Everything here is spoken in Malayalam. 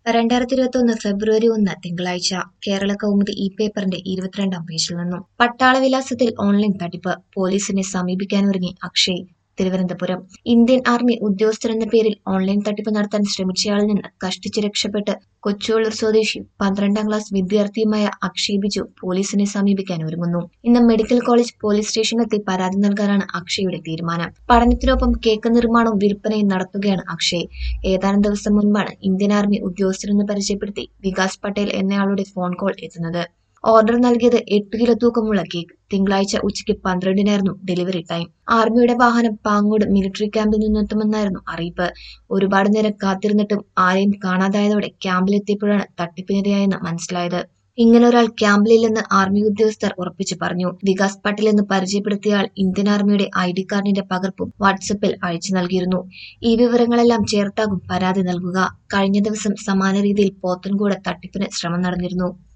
രണ്ടായിരത്തി ഇരുപത്തി ഒന്ന് ഫെബ്രുവരി ഒന്ന് തിങ്കളാഴ്ച കേരള കൗമുദി ഈ പേപ്പറിന്റെ ഇരുപത്തിരണ്ടാം പേജിൽ നിന്നും പട്ടാള വിലാസത്തിൽ ഓൺലൈൻ തട്ടിപ്പ് പോലീസിനെ സമീപിക്കാനൊരുങ്ങി അക്ഷയ് തിരുവനന്തപുരം ഇന്ത്യൻ ആർമി ഉദ്യോഗസ്ഥരെന്ന പേരിൽ ഓൺലൈൻ തട്ടിപ്പ് നടത്താൻ ശ്രമിച്ചയാളിൽ നിന്ന് കഷ്ടിച്ച് രക്ഷപ്പെട്ട് കൊച്ചുവള്ളൂർ സ്വദേശിയും പന്ത്രണ്ടാം ക്ലാസ് വിദ്യാർത്ഥിയുമായ അക്ഷയ് ബിജു പോലീസിനെ സമീപിക്കാൻ ഒരുങ്ങുന്നു ഇന്ന് മെഡിക്കൽ കോളേജ് പോലീസ് സ്റ്റേഷനിലെത്തി പരാതി നൽകാനാണ് അക്ഷയുടെ തീരുമാനം പഠനത്തിനൊപ്പം കേക്ക് നിർമ്മാണവും വിൽപ്പനയും നടത്തുകയാണ് അക്ഷയ് ഏതാനും ദിവസം മുൻപാണ് ഇന്ത്യൻ ആർമി ഉദ്യോഗസ്ഥരെന്ന് പരിചയപ്പെടുത്തി വികാസ് പട്ടേൽ എന്നയാളുടെ ഫോൺ കോൾ എത്തുന്നത് ഓർഡർ നൽകിയത് എട്ട് കിലോ തൂക്കമുള്ള കേക്ക് തിങ്കളാഴ്ച ഉച്ചയ്ക്ക് പന്ത്രണ്ടിനായിരുന്നു ഡെലിവറി ടൈം ആർമിയുടെ വാഹനം പാങ്ങോട് മിലിറ്ററി ക്യാമ്പിൽ നിന്നെത്തുമെന്നായിരുന്നു അറിയിപ്പ് ഒരുപാട് നേരം കാത്തിരുന്നിട്ടും ആരെയും കാണാതായതോടെ ക്യാമ്പിലെത്തിയപ്പോഴാണ് തട്ടിപ്പിനിരയായെന്ന് മനസ്സിലായത് ഇങ്ങനെ ഒരാൾ ക്യാമ്പിലില്ലെന്ന് ആർമി ഉദ്യോഗസ്ഥർ ഉറപ്പിച്ചു പറഞ്ഞു വികാസ് പട്ടേൽ എന്ന് പരിചയപ്പെടുത്തിയ ആൾ ഇന്ത്യൻ ആർമിയുടെ ഐ ഡി കാർഡിന്റെ പകർപ്പും വാട്സപ്പിൽ അയച്ചു നൽകിയിരുന്നു ഈ വിവരങ്ങളെല്ലാം ചേർത്താകും പരാതി നൽകുക കഴിഞ്ഞ ദിവസം സമാന രീതിയിൽ പോത്തൻകോട് തട്ടിപ്പിന് ശ്രമം നടന്നിരുന്നു